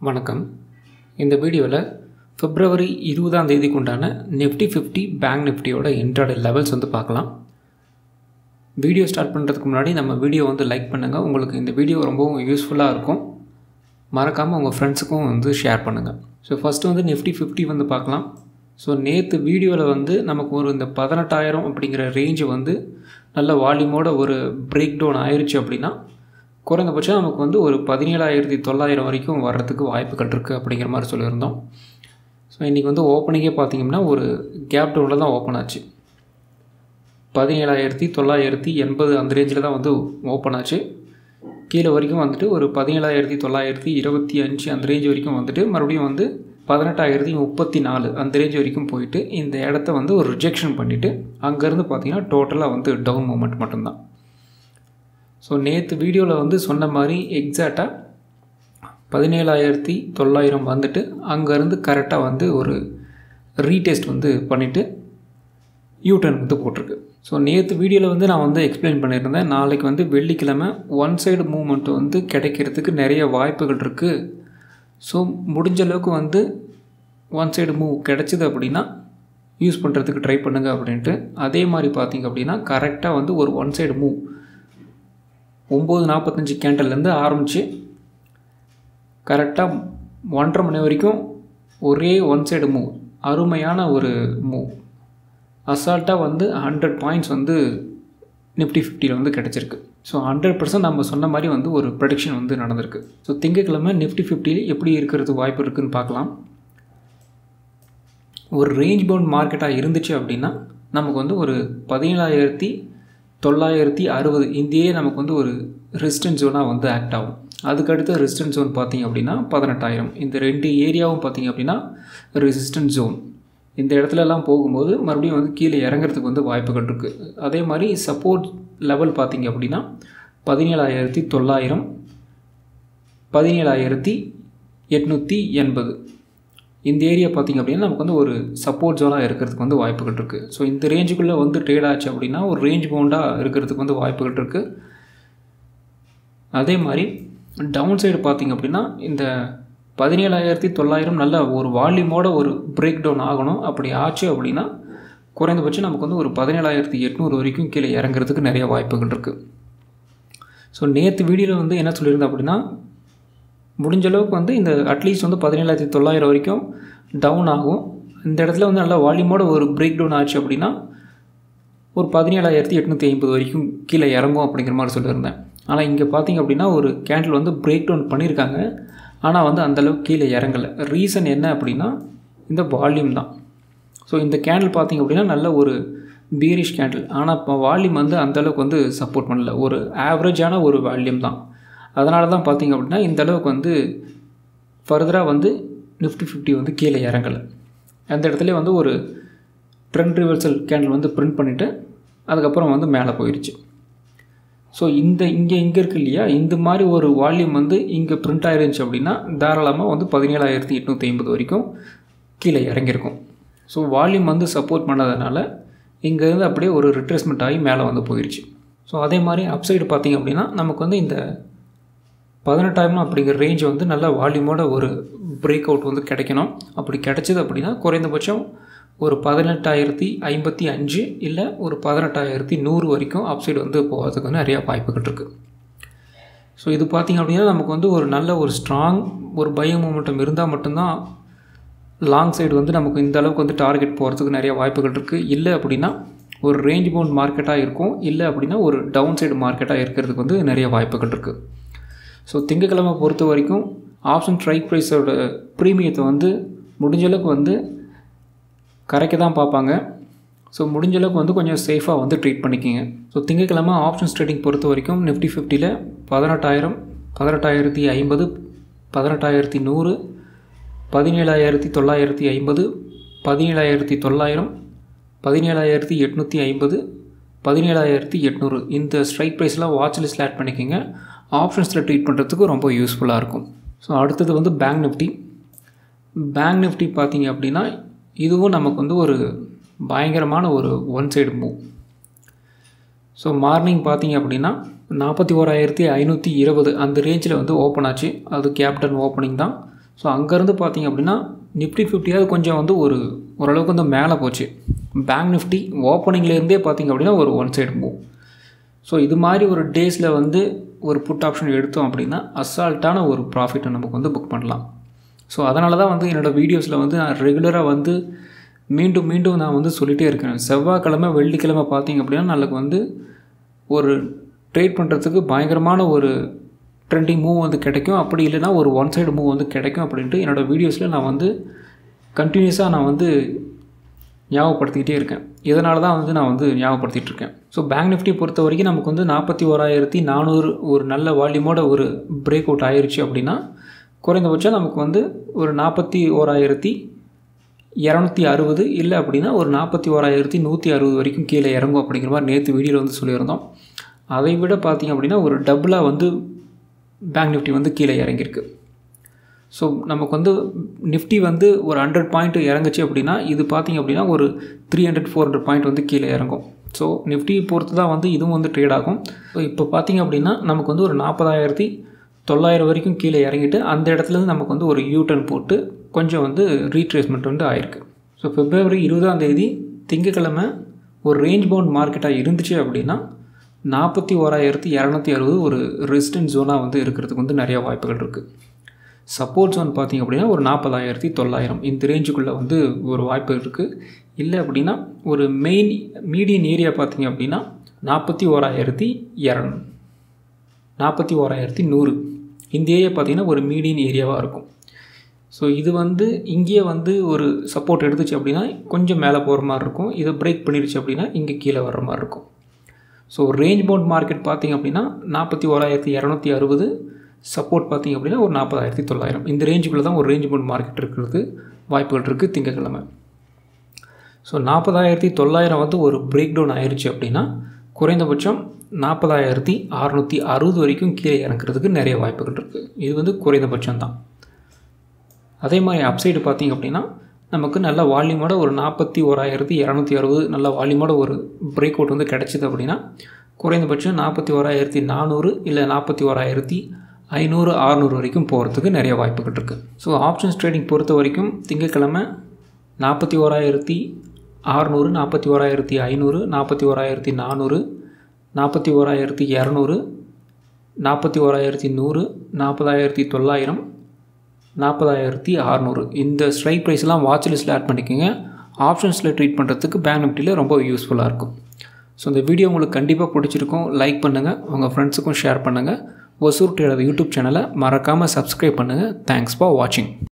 வணக்கம் இந்த வீடியோவில் பிப்ரவரி இருபதாம் தேதிக்கு உண்டான நிஃப்டி ஃபிஃப்டி பேங்க் நிஃப்டியோட இன்ட்ராடே லெவல்ஸ் வந்து பார்க்கலாம் வீடியோ ஸ்டார்ட் பண்ணுறதுக்கு முன்னாடி நம்ம வீடியோ வந்து லைக் பண்ணுங்கள் உங்களுக்கு இந்த வீடியோ ரொம்பவும் யூஸ்ஃபுல்லாக இருக்கும் மறக்காமல் உங்கள் ஃப்ரெண்ட்ஸுக்கும் வந்து ஷேர் பண்ணுங்கள் ஸோ ஃபஸ்ட்டு வந்து நிஃப்டி ஃபிஃப்டி வந்து பார்க்கலாம் ஸோ நேற்று வீடியோவில் வந்து நமக்கு ஒரு இந்த பதினெட்டாயிரம் அப்படிங்கிற ரேஞ்சு வந்து நல்ல வால்யூமோட ஒரு பிரேக் டவுன் ஆயிடுச்சு அப்படின்னா குறைந்தபட்சம் நமக்கு வந்து ஒரு பதினேழாயிரத்தி தொள்ளாயிரம் வரைக்கும் வர்றதுக்கு வாய்ப்புகள் இருக்குது அப்படிங்கிற மாதிரி சொல்லியிருந்தோம் ஸோ இன்றைக்கி வந்து ஓப்பனிங்கே பார்த்திங்கன்னா ஒரு கேப் டவுனில் தான் ஓப்பன் ஆச்சு பதினேழாயிரத்தி தொள்ளாயிரத்தி எண்பது அந்த ரேஞ்சில் தான் வந்து ஓப்பன் ஆச்சு கீழே வரைக்கும் வந்துட்டு ஒரு பதினேழாயிரத்தி தொள்ளாயிரத்தி இருபத்தி அஞ்சு அந்த ரேஞ்ச் வரைக்கும் வந்துட்டு மறுபடியும் வந்து பதினெட்டாயிரத்தி முப்பத்தி நாலு அந்த ரேஞ்ச் வரைக்கும் போயிட்டு இந்த இடத்த வந்து ஒரு ரிஜெக்ஷன் பண்ணிவிட்டு அங்கேருந்து பார்த்திங்கன்னா டோட்டலாக வந்து டவுன் மூமெண்ட் மட்டும்தான் ஸோ நேற்று வீடியோவில் வந்து சொன்ன மாதிரி எக்ஸாக்டாக பதினேழாயிரத்தி தொள்ளாயிரம் வந்துட்டு அங்கேருந்து கரெக்டாக வந்து ஒரு ரீடெஸ்ட் வந்து பண்ணிவிட்டு யூடர்ன் வந்து போட்டிருக்கு ஸோ நேற்று வீடியோவில் வந்து நான் வந்து எக்ஸ்பிளைன் பண்ணியிருந்தேன் நாளைக்கு வந்து வெள்ளிக்கிழமை ஒன் சைடு மூமெண்ட் வந்து கிடைக்கிறதுக்கு நிறைய வாய்ப்புகள் இருக்குது ஸோ முடிஞ்ச அளவுக்கு வந்து ஒன் சைடு மூவ் கிடச்சிது அப்படின்னா யூஸ் பண்ணுறதுக்கு ட்ரை பண்ணுங்கள் அப்படின்ட்டு அதே மாதிரி பார்த்தீங்க அப்படின்னா கரெக்டாக வந்து ஒரு ஒன் சைடு மூவ் ஒம்பது நாற்பத்தஞ்சு கேண்டல்லேருந்து ஆரம்பித்து கரெக்டாக ஒன்றரை மணி வரைக்கும் ஒரே ஒன் சைடு மூவ் அருமையான ஒரு மூவ் அசால்ட்டாக வந்து ஹண்ட்ரட் பாயிண்ட்ஸ் வந்து நிஃப்டி ஃபிஃப்டியில் வந்து கிடச்சிருக்கு ஸோ ஹண்ட்ரட் பர்சன்ட் நம்ம சொன்ன மாதிரி வந்து ஒரு ப்ரொடிக்ஷன் வந்து நடந்திருக்கு ஸோ திங்கக்கிழமை நிஃப்டி ஃபிஃப்டியில் எப்படி இருக்கிறது வாய்ப்பு இருக்குதுன்னு பார்க்கலாம் ஒரு ரேஞ்ச் பவுண்ட் மார்க்கெட்டாக இருந்துச்சு அப்படின்னா நமக்கு வந்து ஒரு பதினேழாயிரத்தி தொள்ளாயிரத்தி அறுபது இந்தியே நமக்கு வந்து ஒரு ரெசிஸ்டன்ஸ் ஜோனாக வந்து ஆக்ட் ஆகும் அதுக்கடுத்து ரெசிஸ்டன்ஸ் ஜோன் பார்த்திங்க அப்படின்னா பதினெட்டாயிரம் இந்த ரெண்டு ஏரியாவும் பார்த்திங்க அப்படின்னா ரெசிஸ்டன்ஸ் ஜோன் இந்த இடத்துலலாம் போகும்போது மறுபடியும் வந்து கீழே இறங்குறதுக்கு வந்து வாய்ப்புகள் இருக்குது அதே மாதிரி சப்போர்ட் லெவல் பார்த்திங்க அப்படின்னா பதினேழாயிரத்தி தொள்ளாயிரம் பதினேழாயிரத்தி எட்நூற்றி எண்பது இந்த ஏரியா பார்த்திங்க அப்படின்னா நமக்கு வந்து ஒரு சப்போர்ட் ஜோனாக இருக்கிறதுக்கு வந்து வாய்ப்புகள் இருக்குது ஸோ இந்த ரேஞ்சுக்குள்ளே வந்து ட்ரேட் ஆச்சு அப்படின்னா ஒரு ரேஞ்ச் பவுண்டாக இருக்கிறதுக்கு வந்து வாய்ப்புகள் இருக்குது அதே மாதிரி டவுன் சைடு பார்த்திங்க அப்படின்னா இந்த பதினேழாயிரத்தி தொள்ளாயிரம் நல்ல ஒரு வால்யூமோட ஒரு பிரேக் டவுன் ஆகணும் அப்படி ஆச்சு அப்படின்னா குறைந்தபட்சம் நமக்கு வந்து ஒரு பதினேழாயிரத்தி எட்நூறு வரைக்கும் கீழே இறங்குறதுக்கு நிறைய வாய்ப்புகள் இருக்குது ஸோ நேற்று வீடியோவில் வந்து என்ன சொல்லியிருந்தேன் அப்படின்னா முடிஞ்ச அளவுக்கு வந்து இந்த அட்லீஸ்ட் வந்து பதினேழாயிரத்தி தொள்ளாயிரம் வரைக்கும் டவுன் ஆகும் இந்த இடத்துல வந்து நல்லா வால்யூமோட ஒரு பிரேக் டவுன் ஆச்சு அப்படின்னா ஒரு பதினேழாயிரத்தி எட்நூற்றி ஐம்பது வரைக்கும் கீழே இறங்கும் அப்படிங்கிற மாதிரி சொல்லியிருந்தேன் ஆனால் இங்கே பார்த்திங்க அப்படின்னா ஒரு கேண்டில் வந்து பிரேக் டவுன் பண்ணியிருக்காங்க ஆனால் வந்து அந்தளவுக்கு கீழே இறங்கலை ரீசன் என்ன அப்படின்னா இந்த வால்யூம் தான் ஸோ இந்த கேண்டில் பார்த்திங்க அப்படின்னா நல்ல ஒரு பீரிஷ் கேண்டில் ஆனால் இப்போ வால்யூம் வந்து அந்தளவுக்கு வந்து சப்போர்ட் பண்ணல ஒரு ஆவரேஜான ஒரு வால்யூம் தான் அதனால தான் பார்த்திங்க அப்படின்னா இந்த அளவுக்கு வந்து ஃபர்தராக வந்து நிஃப்டி ஃபிஃப்டி வந்து கீழே இறங்கலை அந்த இடத்துல வந்து ஒரு ட்ரெண்ட் ரிவர்சல் கேண்டில் வந்து பிரிண்ட் பண்ணிவிட்டு அதுக்கப்புறம் வந்து மேலே போயிடுச்சு ஸோ இந்த இங்கே இங்கே இருக்குது இல்லையா இந்த மாதிரி ஒரு வால்யூம் வந்து இங்கே பிரிண்ட் ஆயிருந்துச்சு அப்படின்னா தாராளமாக வந்து பதினேழாயிரத்தி எட்நூற்றி ஐம்பது வரைக்கும் கீழே இறங்கியிருக்கும் ஸோ வால்யூம் வந்து சப்போர்ட் பண்ணதுனால இங்கேருந்து அப்படியே ஒரு ரிட்ரேஸ்மெண்ட் ஆகி மேலே வந்து போயிடுச்சு ஸோ அதே மாதிரி அப்சைடு பார்த்திங்க அப்படின்னா நமக்கு வந்து இந்த பதினெட்டாயிரம் அப்படிங்கிற ரேஞ்ச் வந்து நல்ல வால்யூமோட ஒரு பிரேக் அவுட் வந்து கிடைக்கணும் அப்படி கிடைச்சிது அப்படின்னா குறைந்தபட்சம் ஒரு பதினெட்டாயிரத்தி ஐம்பத்தி அஞ்சு இல்லை ஒரு பதினெட்டாயிரத்தி நூறு வரைக்கும் அப்சைடு வந்து போகிறதுக்கு வந்து நிறையா வாய்ப்புகள் இருக்குது ஸோ இது பார்த்திங்க அப்படின்னா நமக்கு வந்து ஒரு நல்ல ஒரு ஸ்ட்ராங் ஒரு பய மூமெண்டம் இருந்தால் மட்டும்தான் லாங் சைடு வந்து நமக்கு இந்த அளவுக்கு வந்து டார்கெட் போகிறதுக்கு நிறைய வாய்ப்புகள் இருக்குது இல்லை அப்படின்னா ஒரு ரேஞ்ச் பவுண்ட் மார்க்கெட்டாக இருக்கும் இல்லை அப்படின்னா ஒரு டவுன் சைடு மார்க்கெட்டாக இருக்கிறதுக்கு வந்து நிறைய வாய்ப்புகள் இருக்குது ஸோ திங்கக்கிழமை பொறுத்த வரைக்கும் ஆப்ஷன் ஸ்ட்ரைக் ப்ரைஸோட ப்ரீமியத்தை வந்து முடிஞ்சளவுக்கு வந்து கரைக்க தான் பார்ப்பாங்க ஸோ முடிஞ்ச அளவுக்கு வந்து கொஞ்சம் சேஃபாக வந்து ட்ரீட் பண்ணிக்கிங்க ஸோ திங்கக்கிழமை ஆப்ஷன்ஸ் ட்ரேடிங் பொறுத்த வரைக்கும் நிஃப்டி ஃபிஃப்டியில் பதினெட்டாயிரம் பதினெட்டாயிரத்தி ஐம்பது பதினெட்டாயிரத்தி நூறு பதினேழாயிரத்தி தொள்ளாயிரத்தி ஐம்பது பதினேழாயிரத்தி தொள்ளாயிரம் பதினேழாயிரத்தி எட்நூற்றி ஐம்பது பதினேழாயிரத்தி எட்நூறு இந்த ஸ்ட்ரைக் ப்ரைஸ்லாம் வாட்ச் லிஸ்ட்டில் ஆட் பண்ணிக்கோங்க ஆப்ஷன்ஸில் ட்ரீட் பண்ணுறதுக்கு ரொம்ப யூஸ்ஃபுல்லாக இருக்கும் ஸோ அடுத்தது வந்து பேங்க் நிஃப்டி பேங்க் நிஃப்டி பார்த்திங்க அப்படின்னா இதுவும் நமக்கு வந்து ஒரு பயங்கரமான ஒரு one side move so morning பார்த்தீங்க அப்படின்னா நாற்பத்தி ஓராயிரத்தி ஐநூற்றி இருபது அந்த ரேஞ்சில் வந்து ஓப்பன் ஆச்சு அது கேப்டன் ஓப்பனிங் தான் ஸோ அங்கேருந்து பார்த்தீங்க அப்படின்னா நிஃப்டி ஃபிஃப்டியாவது கொஞ்சம் வந்து ஒரு ஓரளவுக்கு வந்து மேலே போச்சு பேங்க் நிஃப்டி ஓப்பனிங்லேருந்தே பார்த்தீங்க அப்படின்னா ஒரு ஒன் சைடு மூவ் ஸோ இது மாதிரி ஒரு டேஸில் வந்து ஒரு புட் ஆப்ஷன் எடுத்தோம் அப்படின்னா அசால்ட்டான ஒரு ப்ராஃபிட்டை நமக்கு வந்து புக் பண்ணலாம் ஸோ அதனால தான் வந்து என்னோடய வீடியோஸில் வந்து நான் ரெகுலராக வந்து மீண்டும் மீண்டும் நான் வந்து சொல்லிகிட்டே இருக்கேன் செவ்வாய்க்கிழமை வெள்ளிக்கிழமை பார்த்தீங்க அப்படின்னா நாளைக்கு வந்து ஒரு ட்ரேட் பண்ணுறதுக்கு பயங்கரமான ஒரு ட்ரெண்டிங் மூவ் வந்து கிடைக்கும் அப்படி இல்லைனா ஒரு ஒன் சைடு மூவ் வந்து கிடைக்கும் அப்படின்ட்டு என்னோடய வீடியோஸில் நான் வந்து கண்டினியூஸாக நான் வந்து ஞாபகப்படுத்திக்கிட்டே இருக்கேன் இதனால தான் வந்து நான் வந்து ஞாபகப்படுத்திகிட்டு இருக்கேன் ஸோ பேங்க் நிஃப்டி பொறுத்த வரைக்கும் நமக்கு வந்து நாற்பத்தி ஓராயிரத்தி நானூறு ஒரு நல்ல வால்யூமோட ஒரு பிரேக் அவுட் ஆயிடுச்சு அப்படின்னா குறைந்தபட்சம் நமக்கு வந்து ஒரு நாற்பத்தி ஓராயிரத்தி இரநூத்தி அறுபது இல்லை அப்படின்னா ஒரு நாற்பத்தி ஓராயிரத்தி நூற்றி அறுபது வரைக்கும் கீழே இறங்கும் அப்படிங்கிற மாதிரி நேற்று வீடியோவில் வந்து சொல்லியிருந்தோம் அதை விட பார்த்திங்க அப்படின்னா ஒரு டபுளாக வந்து பேங்க் நிஃப்டி வந்து கீழே இறங்கியிருக்கு ஸோ நமக்கு வந்து நிஃப்டி வந்து ஒரு ஹண்ட்ரட் பாயிண்ட் இறங்குச்சு அப்படின்னா இது பார்த்திங்க அப்படின்னா ஒரு three hundred four hundred point வந்து கீழே இறங்கும் ஸோ நிஃப்டி பொறுத்து தான் வந்து இதுவும் வந்து ட்ரேட் ஆகும் ஸோ இப்போ பார்த்திங்க அப்படின்னா நமக்கு வந்து ஒரு நாற்பதாயிரத்தி தொள்ளாயிரம் வரைக்கும் கீழே இறங்கிட்டு அந்த இடத்துலேருந்து நமக்கு வந்து ஒரு யூட்டன் போட்டு கொஞ்சம் வந்து ரீட்ரேஸ்மெண்ட் வந்து ஆயிருக்கு ஸோ பிப்ரவரி இருபதாம் தேதி திங்கக்கிழமை ஒரு ரேஞ்ச் பவுண்ட் மார்க்கெட்டாக இருந்துச்சு அப்படின்னா நாற்பத்தி ஓராயிரத்தி இரநூத்தி அறுபது ஒரு ரெசிடென்ட் ஜோனாக வந்து இருக்கிறதுக்கு வந்து நிறையா வாய்ப்புகள் இருக்குது சப்போர்ட் ஜோன் பார்த்திங்க அப்படின்னா ஒரு நாற்பதாயிரத்தி தொள்ளாயிரம் இந்த ரேஞ்சுக்குள்ளே வந்து ஒரு வாய்ப்பு இருக்குது இல்லை அப்படின்னா ஒரு மெயின் மீடியன் ஏரியா பார்த்திங்க அப்படின்னா நாற்பத்தி ஓராயிரத்தி இரநூறு நாற்பத்தி ஓராயிரத்தி நூறு இந்த ஏரியா பார்த்திங்கன்னா ஒரு மீடியன் ஏரியாவாக இருக்கும் ஸோ இது வந்து இங்கேயே வந்து ஒரு சப்போர்ட் எடுத்துச்சு அப்படின்னா கொஞ்சம் மேலே போகிற மாதிரி இருக்கும் இதை பிரேக் பண்ணிடுச்சு அப்படின்னா இங்கே கீழே வர்ற மாதிரி இருக்கும் ஸோ ரேஞ்ச் பவுண்ட் மார்க்கெட் பார்த்திங்க அப்படின்னா நாற்பத்தி ஓராயிரத்தி இரநூத்தி அறுபது சப்போர்ட் பார்த்திங்க அப்படின்னா ஒரு நாற்பதாயிரத்தி தொள்ளாயிரம் இந்த ரேஞ்சுக்குள்ளே தான் ஒரு ரேஞ்ச் பவுண்ட் மார்க்கெட் இருக்கிறது வாய்ப்புகள் இருக்குது திங்கக்கிழமை ஸோ நாற்பதாயிரத்தி தொள்ளாயிரம் வந்து ஒரு பிரேக் டவுன் ஆயிடுச்சு அப்படின்னா குறைந்தபட்சம் நாற்பதாயிரத்தி அறநூற்றி அறுபது வரைக்கும் கீழே இறங்குறதுக்கு நிறைய வாய்ப்புகள் இருக்குது இது வந்து குறைந்தபட்சம் தான் அதே மாதிரி அப்சைடு பார்த்திங்க அப்படின்னா நமக்கு நல்ல வால்யூமோட ஒரு நாற்பத்தி ஓராயிரத்தி இரநூத்தி அறுபது நல்ல வால்யூமோட ஒரு பிரேக் அவுட் வந்து கிடச்சிது அப்படின்னா குறைந்தபட்சம் நாற்பத்தி ஓராயிரத்தி நானூறு இல்லை நாற்பத்தி ஓராயிரத்தி ஐநூறு ஆறுநூறு வரைக்கும் போகிறதுக்கு நிறைய வாய்ப்புகள் இருக்குது ஸோ ஆப்ஷன்ஸ் ட்ரேடிங் பொறுத்த வரைக்கும் திங்கக்கிழமை நாற்பத்தி ஓராயிரத்தி ஆறுநூறு நாற்பத்தி ஓராயிரத்தி ஐநூறு நாற்பத்தி ஓராயிரத்தி நானூறு நாற்பத்தி ஓராயிரத்தி இரநூறு நாற்பத்தி ஓராயிரத்தி நூறு நாற்பதாயிரத்தி தொள்ளாயிரம் நாற்பதாயிரத்தி அறநூறு இந்த ஸ்ட்ரைக் ப்ரைஸ்லாம் வாட்ச் லிஸ்ட்டில் ஆட் பண்ணிக்கோங்க ஆப்ஷன்ஸில் ட்ரீட் பண்ணுறதுக்கு பேங்க் நிஃப்டியில் ரொம்ப யூஸ்ஃபுல்லாக இருக்கும் ஸோ இந்த வீடியோ உங்களுக்கு கண்டிப்பாக பிடிச்சிருக்கும் லைக் பண்ணுங்கள் உங்கள் ஃப்ரெண்ட்ஸுக்கும் ஷேர் பண்ணுங்கள் ஒசூர் ட்ரேடர் யூடியூப் சேனலை மறக்காமல் சப்ஸ்கிரைப் பண்ணுங்கள் தேங்க்ஸ் ஃபார் வாட்சிங்